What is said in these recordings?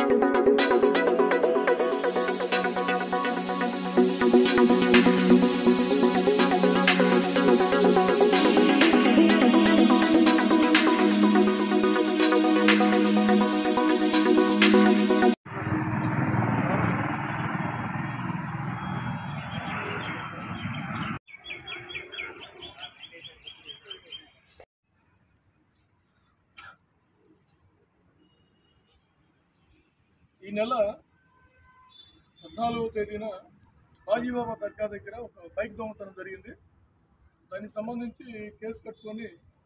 ఈ నెల పద్నాలుగవ తేదీన బాజీబాబా దర్గా దగ్గర ఒక బైక్ దొంగతనం జరిగింది దానికి సంబంధించి కేసు కట్టుకొని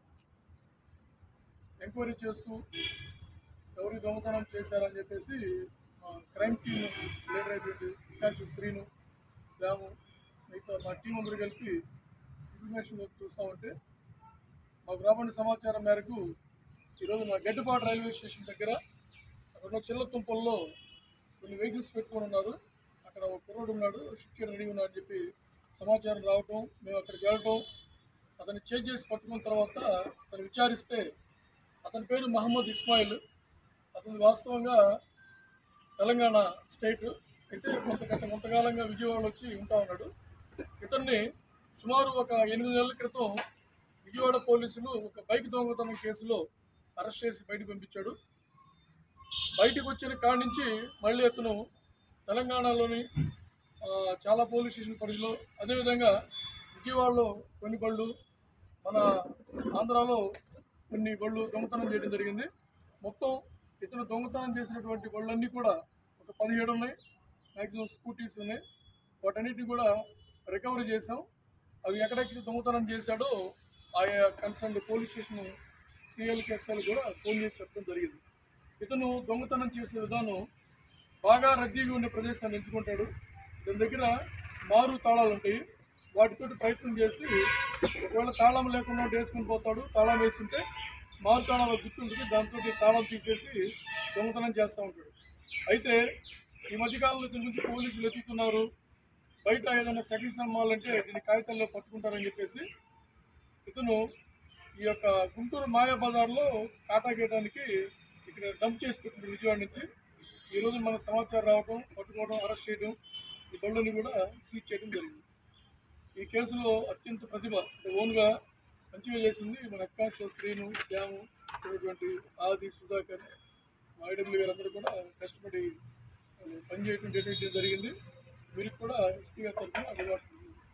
ఎంక్వైరీ చేస్తూ ఎవరు దొంగతనం చేశారని చెప్పేసి మా క్రైమ్ టీమ్ లీడర్ అయినటువంటి వికాసు శ్రీను శ్యాము మిగతా మా టీం అందరూ కలిపి ఇన్ఫర్మేషన్ చూస్తూ ఉంటే మాకు రాబడిన సమాచారం మేరకు ఈరోజు మా గడ్డపాడు రైల్వే స్టేషన్ దగ్గర అక్కడ చిల్ల తుంపల్లో కొన్ని వెహికల్స్ పెట్టుకొని ఉన్నారు అక్కడ ఒక కుర్రోడు ఉన్నాడు షిఫ్ట్ రెడీ ఉన్నాడు అని చెప్పి సమాచారం రావటం మేము అక్కడికి వెళ్ళటం అతన్ని చేజ్ చేసి పట్టుకున్న తర్వాత అతను విచారిస్తే అతని పేరు మహమ్మద్ ఇస్మాయిల్ అతను వాస్తవంగా తెలంగాణ స్టేట్ అయితే కొంత గత కొంతకాలంగా విజయవాడలో వచ్చి ఉంటా ఉన్నాడు ఇతన్ని సుమారు ఒక ఎనిమిది నెలల క్రితం విజయవాడ పోలీసులు ఒక బైక్ దొంగతనం కేసులో అరెస్ట్ చేసి బయటకు పంపించాడు బయటకు వచ్చిన కాడి నుంచి మళ్ళీ అతను తెలంగాణలోని ఆ, చాలా పోలీస్ స్టేషన్ పరిధిలో అదేవిధంగా విజయవాడలో కొన్ని బళ్ళు మన ఆంధ్రాలో కొన్ని బళ్ళు దొంగతనం చేయడం జరిగింది మొత్తం ఇతను దొంగతనం చేసినటువంటి బళ్ళన్నీ కూడా ఒక పదిహేడు ఉన్నాయి మ్యాక్సిమం స్కూటీస్ ఉన్నాయి వాటన్నిటిని కూడా రికవరీ చేసాం అవి ఎక్కడెక్కడ దొంగతనం చేశాడో ఆయా కన్సర్న్ పోలీస్ స్టేషన్ సిఎల్కి ఎస్ఎల్ కూడా ఫోన్ చేసి చెప్పడం జరిగింది ఇతను దొంగతనం చేసే విధానం బాగా రద్దీగా ఉండే ప్రదేశాన్ని ఎంచుకుంటాడు దాని దగ్గర మారు తాళాలు ఉంటాయి వాటితోటి ప్రయత్నం చేసి ఒకవేళ తాళం లేకుండా ఒకటి వేసుకొని పోతాడు తాళం వేస్తుంటే మారు తాళాల గుర్తు ఉంటుంది దాంతో తాళం తీసేసి దొంగతనం చేస్తూ ఉంటాడు అయితే ఈ మధ్యకాలంలో దీని గురించి పోలీసులు ఎత్తుతున్నారు బయట ఏదైనా సెకండ్స్ అమ్మాలంటే దీన్ని కాగితాల్లో పట్టుకుంటారని చెప్పేసి ఇతను ఈ యొక్క గుంటూరు మాయా బజార్లో కాటా గీయడానికి ఇక్కడ డంప్ చేసి పెట్టింది విజయవాడ నుంచి ఈరోజు మనకు సమాచారం రావడం పట్టుకోవడం అరెస్ట్ చేయడం ఈ బళ్ళని కూడా సీజ్ చేయడం జరిగింది ఈ కేసులో అత్యంత ప్రతిభ అంటే ఓన్గా మంచిగా చేసింది మన అక్కాంక్ష శ్రీను శ్యాము ఉన్నటువంటి ఆది సుధాకర్ మా ఐడబ్ల్యూ గారు అందరూ కూడా కష్టపడి ఆ, పనిచేయడం చేయడం జరిగింది మీరు కూడా ఎస్పీ గారి తరఫున అభివాసం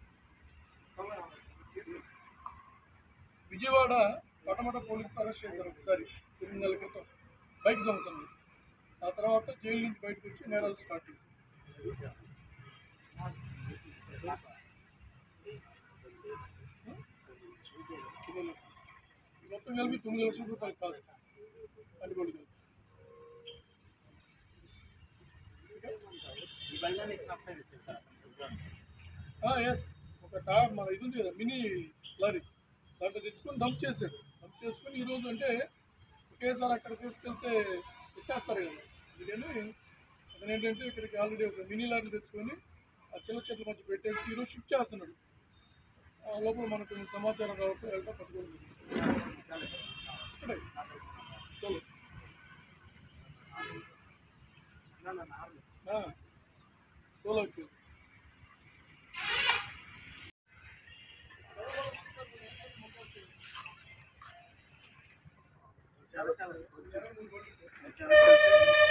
విజయవాడ పటమట పోలీసులు అరెస్ట్ చేశారు ఒకసారి ఎనిమిది నెలల క్రితం బైక్ దొంగతనం ఆ తర్వాత జైలు నుంచి బయటకు వచ్చి నేరాలు స్టార్ట్ చేశారు ఈ మొత్తం కలిపి తొమ్మిది లక్షల రూపాయలు కాస్ట్ అనుకోండి ఎస్ ఒక టార్ మన ఇది ఉంది కదా మినీ లారీ దాంట్లో తెచ్చుకొని డంప్ చేశాడు డంప్ చేసుకొని ఈరోజు అంటే ఒకేసారి అక్కడ తీసుకెళ్తే ఎత్తేస్తారు కదా అందుకని అతను ఏంటంటే ఇక్కడికి ఆల్రెడీ ఒక మినీ లారీ తెచ్చుకొని ఆ చిల్ల చెట్ల మధ్య పెట్టేసి ఈరోజు షిఫ్ట్ చేస్తున్నాడు ఆ లోపల మనకు కొంచెం సమాచారం రావడం వెళ్తా పట్టుకోండి ఇక్కడే సోలో ఆ, సోలో ఎక్కింది చాలా